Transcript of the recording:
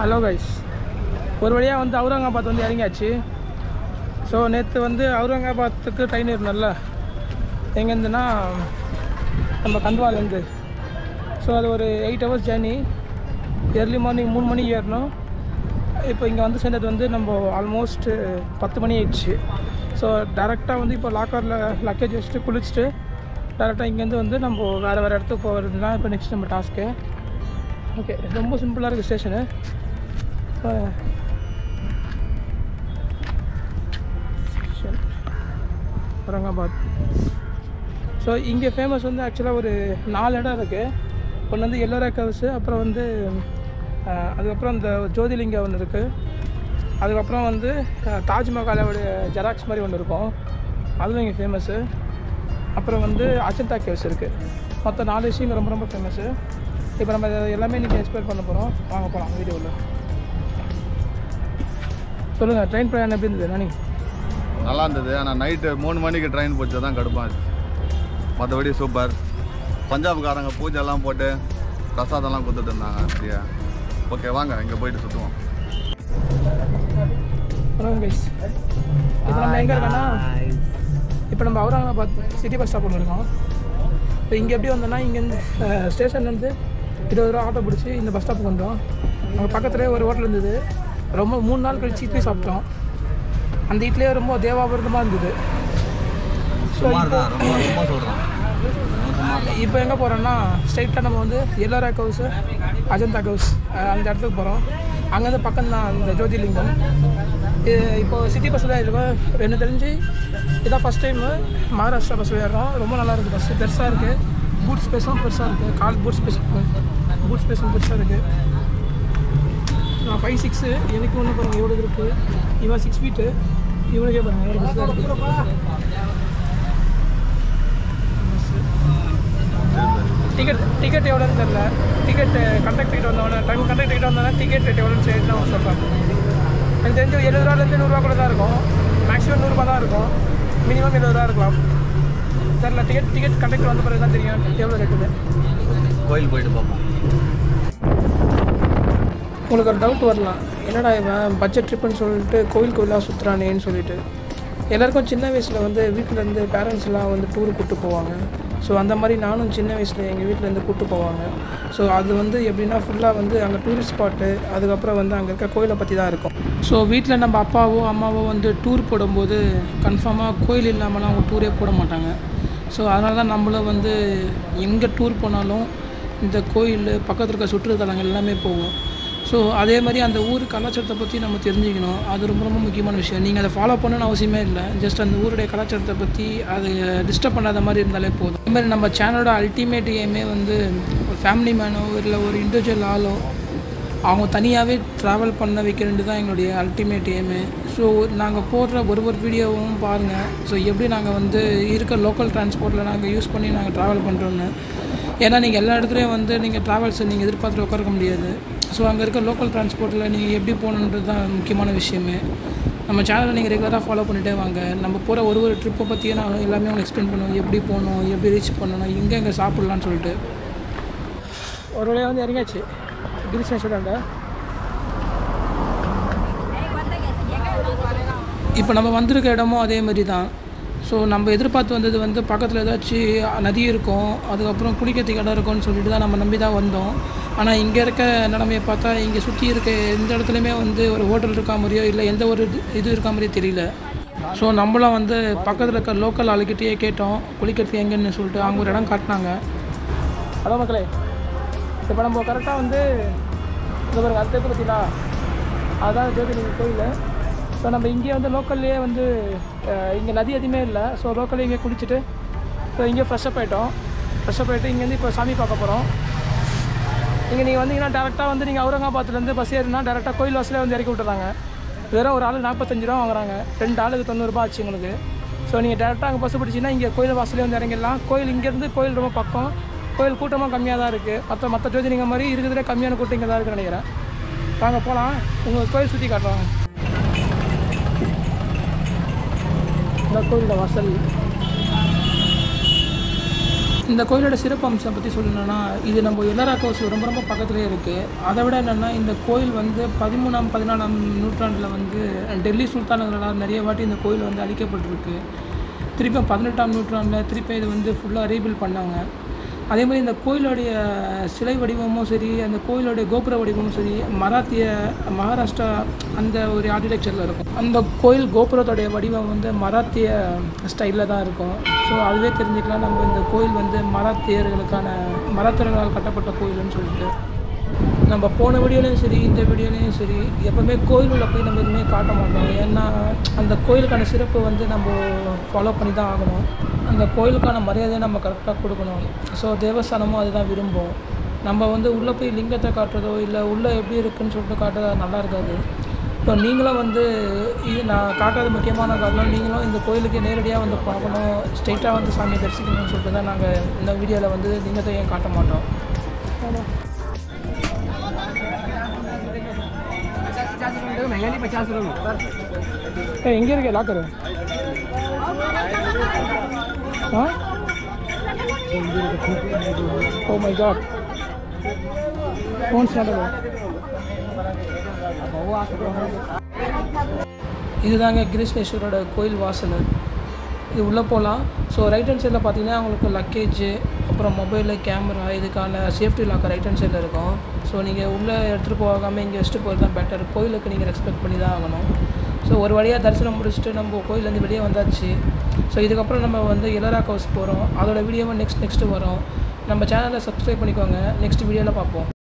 hello guys ஒரு வழியாக வந்து அவுரங்காபாத் வந்து இறங்கியாச்சு ஸோ நேற்று வந்து அவுரங்காபாத்துக்கு ட்ரெயின் இருந்தோம்ல எங்கேருந்துன்னா நம்ம கண்ட்வாலேருந்து ஸோ அது ஒரு eight hours journey early morning மூணு மணிக்கு ஏறணும் இப்போ இங்கே வந்து சேர்ந்தது வந்து நம்ம ஆல்மோஸ்ட் பத்து மணி ஆயிடுச்சு ஸோ டேரெக்டாக வந்து இப்போ லாக்கரில் லக்கேஜ் வச்சுட்டு குளிச்சுட்டு டேரெக்டாக இங்கேருந்து வந்து நம்ம வேறு வேறு இடத்துக்கு போகிறது தான் இப்போ நெக்ஸ்ட் நம்ம டாஸ்க்கு ஓகே ரொம்ப சிம்பிளாக இருக்குது ஸ்டேஷனு அவுரங்காபாத் ஸோ இங்கே ஃபேமஸ் வந்து ஆக்சுவலாக ஒரு நாலு இடம் இருக்குது ஒன்று வந்து எல்லோரா கவர்ஸு அப்புறம் வந்து அஹ், அதுக்கப்புறம் இந்த ஜோதிலிங்க ஒன்று இருக்குது அதுக்கப்புறம் வந்து அஹ், தாஜ்மஹாலோட ஜெராக்ஸ் மாதிரி ஒன்று இருக்கும் அதுவும் இங்கே ஃபேமஸ்ஸு அப்புறம் வந்து அஜந்தா கேவ்ஸ் இருக்குது மொத்தம் நாலு விஷயங்கள் ரொம்ப ரொம்ப ஃபேமஸ்ஸு இப்போ நம்ம இதை எல்லாமே இன்றைக்கி எக்ஸ்பிளைன் பண்ண போகிறோம் வாங்க போகலாம் வீடியோவில் சொல்லுங்கள் ட்ரெயின் பிரயாணம் எப்படி இருந்தது நானி நல்லா இருந்தது ஆனால் நைட்டு மூணு மணிக்கு ட்ரெயின் போச்சு தான் கடுப்பாச்சு மற்றபடி சூப்பர் பஞ்சாப்காரங்க பூஜைலாம் போட்டு பிரசாதம்லாம் கொடுத்துட்டு இருந்தாங்க ஃப்ரீயா ஓகே வாங்க இங்கே போயிட்டு சுற்றுவோம் வணக்கம் கைஸ் இப்போ நம்ம எங்கே இருக்கோன்னா இப்போ நம்ம அவுரங்காபாத் சிட்டி பஸ் ஸ்டாப் ஒன்று இருக்கோம் இப்போ இங்கே எப்படி வந்தோம்னா இங்கேருந்து ஸ்டேஷன்லேருந்து இருபது ரூபா ஆட்டோ பிடிச்சி இந்த பஸ் ஸ்டாப்புக்கு வந்தோம் அங்கே பக்கத்துலேயே ஒரு ஹோட்டல் இருந்தது ரொம்ப மூணு நாள் கழிச்சு இட்லி சாப்பிட்டோம் அந்த இட்லியே ரொம்ப தேவாபிரதமாக இருந்தது ஸோ இப்போ எங்கே போகிறோம்னா ஸ்ட்ரைட்டாக நம்ம வந்து எல்லோரா கவுஸ் அஜந்தா கவுஸ் அந்த இடத்துக்கு போகிறோம் அங்கேருந்து பக்கம் தான் இந்த ஜோதிலிங்கம் இது இப்போ சிட்டி பஸ்ஸில் இருக்கோம் எனக்கு தெரிஞ்சு இதான் ஃபஸ்ட் டைமு மகாராஷ்டிரா பஸ்ஸில் ஏறுறோம் ரொம்ப நல்லா இருக்குது பஸ்ஸு பெருசாக இருக்குது பூட் ஸ்பேஸும் பெருசாக இருக்குது கால் பூட் ஸ்பேஸ் பூட் ஸ்பேஸும் பெருசாக இருக்குது நான் ஃபைவ் சிக்ஸு எனக்கு ஒன்று பாருங்கள் எவ்வளோ இருக்குது இவன் சிக்ஸ் ஃபீட்டு இவனுக்கே பாருங்கள் எவ்வளோ பெருசாக இருக்குது டிக்கெட் டிக்கெட் எவ்வளோன்னு தெரில டிக்கெட் கண்டக்ட் டிக்கெட் வந்தவொடனே டைம் கண்டக்ட் டிக்கெட் வந்தோடனே டிக்கெட் ரேட் எவ்வளோன்னு சரி தான் சொல்கிறேன் எனக்கு தெரிஞ்சு எழுபது ரூபாலேருந்து நூறுரூவா கூட தான் இருக்கும் மேக்ஸிமம் நூறுரூபா தான் இருக்கும் மினிமம் எழுபது ரூபா இருக்கலாம் தெரில டிக்கெட் டிக்கெட் கண்டக்ட் வந்த பிறகு தான் தெரியும் எவ்வளோ ரேட்டுன்னு கோயில் போயிட்டு பார்ப்போம் உங்களுக்கு ஒரு டவுட் வரலாம் என்னடா இவன் பட்ஜெட் ட்ரிப்புன்னு சொல்லிட்டு கோவில் கோயிலாக சுற்றுறானேன்னு சொல்லிட்டு எல்லாருக்கும் சின்ன வயசில் வந்து வீட்டிலேருந்து பேரண்ட்ஸ்லாம் வந்து டூர் கூப்பிட்டு போவாங்க ஸோ அந்த மாதிரி நானும் சின்ன வயசில் எங்கள் வீட்டிலேருந்து கூப்பிட்டு போவாங்க ஸோ அது வந்து எப்படின்னா ஃபுல்லாக வந்து அங்கே டூரிஸ்ட் ஸ்பாட்டு அதுக்கப்புறம் வந்து அங்கே இருக்க கோயிலை பற்றி தான் இருக்கும் ஸோ வீட்டில் நம்ம அப்பாவோ அம்மாவோ வந்து டூர் போடும்போது கன்ஃபார்மாக கோயில் இல்லாமலாம் அவங்க டூரே போட மாட்டாங்க ஸோ அதனால தான் நம்மளும் வந்து எங்கே டூர் போனாலும் இந்த கோயில் பக்கத்தில் இருக்க சுற்றுலாத்தலங்கள் எல்லாமே போவோம் ஸோ அதே மாதிரி அந்த ஊர் கலாச்சாரத்தை பற்றி நம்ம தெரிஞ்சுக்கணும் அது ரொம்ப ரொம்ப முக்கியமான விஷயம் நீங்கள் அதை ஃபாலோ பண்ணணும்னு அவசியமே இல்லை ஜஸ்ட் அந்த ஊருடைய கலாச்சாரத்தை பற்றி அது டிஸ்டர்ப் பண்ணாத மாதிரி இருந்தாலே போதும் அதே மாதிரி நம்ம சேனலோட அல்டிமேட் எய்மே வந்து ஒரு ஃபேமிலி மேனோ இல்லை ஒரு இண்டிவிஜுவல் ஆளோ அவங்க தனியாகவே ட்ராவல் பண்ண வைக்கிறது தான் எங்களுடைய அல்டிமேட் எய்மு ஸோ நாங்கள் போடுற ஒரு ஒரு வீடியோவும் பாருங்கள் ஸோ எப்படி நாங்கள் வந்து இருக்க லோக்கல் டிரான்ஸ்போர்ட்டில் நாங்கள் யூஸ் பண்ணி நாங்கள் ட்ராவல் பண்ணுறோன்னு ஏன்னா நீங்கள் எல்லா இடத்துலையும் வந்து நீங்கள் ட்ராவல்ஸை நீங்கள் எதிர்பார்த்துட்டு உட்கார முடியாது ஸோ அங்கே இருக்க லோக்கல் டிரான்ஸ்போர்ட்டில் நீங்கள் எப்படி போகணுன்றது தான் முக்கியமான விஷயமே நம்ம சேனலை நீங்கள் ரெகுலராக ஃபாலோ பண்ணிட்டே வாங்க நம்ம போகிற ஒரு ஒரு ட்ரிப்பை பற்றியே நான் எல்லாமே உங்களுக்கு எக்ஸ்பிளைன் பண்ணுவோம் எப்படி போகணும் எப்படி ரீச் பண்ணணும் எங்கே எங்கே சாப்பிட்லான்னு சொல்லிட்டு ஒரு வழியாக வந்து இறங்கியாச்சு கிரி ஸ்டேஷனாண்ட இப்போ நம்ம வந்திருக்க இடமும் அதே மாதிரி தான் ஸோ நம்ம எதிர்பார்த்து வந்தது வந்து பக்கத்தில் ஏதாச்சும் நதி இருக்கும் அதுக்கப்புறம் குளிக்கிறதுக்கு இடம் இருக்கும்னு சொல்லிட்டு தான் நம்ம நம்பி தான் வந்தோம் ஆனால் இங்கே இருக்க நிலமையை பார்த்தா இங்கே சுற்றி இருக்க எந்த இடத்துலையுமே வந்து ஒரு ஹோட்டல் இருக்கா மாதிரியோ இல்லை எந்த ஒரு இது- இது இருக்கா மாதிரியோ தெரியல ஸோ நம்மளும் வந்து பக்கத்தில் இருக்க லோக்கல் ஆளுக்கிட்டேயே கேட்டோம் குளிக்கிறதுக்கு எங்கன்னு சொல்லிட்டு அவங்க ஒரு இடம் காட்டினாங்க ஹலோ மக்களே இப்போ நம்ம கரெக்டாக வந்து இந்த பாருங்க அடுத்த பார்த்தீங்களா அதுதான் ஜோதிலிங்க கோயில் ஸோ நம்ம இங்கேயே வந்து லோக்கல்லையே வந்து இங்கே நதி எதுவுமே இல்லை ஸோ லோக்கல்லே இங்கே குளிச்சுட்டு ஸோ இங்கே ஃப்ரெஷ்அப் ஆகிட்டோம் ஃப்ரெஷ்அப் ஆகிட்டு இங்கேருந்து இப்போ சாமி பார்க்க போகிறோம் இங்கே நீங்கள் வந்தீங்கன்னா டேரெக்டாக வந்து நீங்கள் அவுரங்காபாத்லேருந்து பஸ் ஏறினா டேரெக்டாக கோயில் வாசலே வந்து இறக்கி விட்டுறாங்க வெறும் ஒரு ஆளுக்கு நாற்பத்தஞ்சு ரூபா வாங்குறாங்க ரெண்டு ஆளுக்கு தொண்ணூறுபா ஆச்சு உங்களுக்கு ஸோ நீங்கள் டேரெக்டாக அங்கே பஸ் பிடிச்சிங்கன்னா இங்கே கோயில் வாசலே வந்து இறங்கிடலாம் கோயில் இங்கேருந்து கோயில் ரொம்ப பக்கம் கோயில் கூட்டமாக கம்மியாக தான் இருக்குது மற்ற மற்ற ஜோதிலிங்க மாதிரி இருக்கிறதுலே கம்மியான கூட்டம் இங்கே தான் இருக்குன்னு நினைக்கிறேன் வாங்க போகலாம் உங்கள் கோயில் சுற்றி காட்டுறாங்க இந்த கோயிலோட வாசல் இந்த கோயிலோட சிறப்பு அம்சம் பற்றி சொல்லணும்னா இது நம்ம எல்லரா கோஸ் ரொம்ப ரொம்ப பக்கத்துலேயே இருக்குது அதை விட என்னென்னா இந்த கோயில் வந்து பதிமூணாம் பதினாலாம் நூற்றாண்டில் வந்து டெல்லி சுல்தானங்களால் நிறைய வாட்டி இந்த கோயில் வந்து அழிக்கப்பட்டிருக்கு திருப்பி பதினெட்டாம் நூற்றாண்டில் திருப்பி இது வந்து ஃபுல்லாக ரீபில்ட் பண்ணாங்க அதே மாதிரி இந்த கோயிலுடைய சிலை வடிவமும் சரி அந்த கோயிலுடைய கோபுர வடிவமும் சரி மராத்திய மகாராஷ்டிரா அந்த ஒரு ஆர்கிடெக்சரில் இருக்கும் அந்த கோயில் கோபுரத்தோடைய வடிவம் வந்து மராத்திய ஸ்டைலில் தான் இருக்கும் ஸோ அதுவே தெரிஞ்சுக்கலாம் நம்ம இந்த கோயில் வந்து மராத்தியர்களுக்கான மராத்தியர்களால் கட்டப்பட்ட கோயில்னு சொல்லிட்டு நம்ம போன வீடியோலையும் சரி இந்த வீடியோலையும் சரி எப்போவுமே கோயிலுள்ள போய் நம்ம எதுவுமே காட்ட மாட்டோம் ஏன்னா அந்த கோயிலுக்கான சிறப்பு வந்து நம்ம ஃபாலோ பண்ணி தான் ஆகணும் அந்த கோயிலுக்கான மரியாதையை நம்ம கரெக்டாக கொடுக்கணும் ஸோ தேவஸ்தானமும் அதுதான் விரும்பும் நம்ம வந்து உள்ளே போய் லிங்கத்தை காட்டுறதோ இல்லை உள்ளே எப்படி இருக்குன்னு சொல்லிட்டு காட்டுறது அது நல்லா இருக்காது இப்போ நீங்களும் வந்து இது நான் காட்டுறது முக்கியமான காரணம் நீங்களும் இந்த கோயிலுக்கு நேரடியாக வந்து பார்க்கணும் ஸ்ட்ரெயிட்டாக வந்து சாமியை தரிசிக்கணும்னு சொல்லிட்டு தான் நாங்கள் இந்த வீடியோவில் வந்து லிங்கத்தை ஏன் காட்ட மாட்டோம் ஏ எங்கே இருக்கு லாக்கரு ஆ oh my God phone start இதுதாங்க கிரீஷ்ணேஸ்வரோட கோயில் வாசல் இது உள்ளே போகலாம் ஸோ ரைட் ஹேண்ட் சைடில் பார்த்தீங்கன்னா உங்களுக்கு லக்கேஜு அப்புறம் மொபைலு கேமரா இதுக்கான சேஃப்டி லாக்கர் ரைட் ஹேண்ட் சைடில் இருக்கும் ஸோ நீங்கள் உள்ளே எடுத்துகிட்டு போகாமல் இங்கே வச்சுட்டு போகிறது தான் பெட்டர் கோயிலுக்கு நீங்கள் ரெஸ்பெக்ட் பண்ணி தான் ஆகணும் ஸோ ஒரு வழியாக தரிசனம் முடிச்சுட்டு நம்ம கோயிலேருந்து வெளியே வந்தாச்சு ஸோ இதுக்கப்புறம் நம்ம வந்து எலரா ஹவுஸ் போகிறோம் அதோட வீடியோவை நெக்ஸ்ட் நெக்ஸ்ட்டு வரும் நம்ம சேனலை சப்ஸ்கிரைப் பண்ணிக்கோங்க நெக்ஸ்ட் வீடியோவில் பார்ப்போம்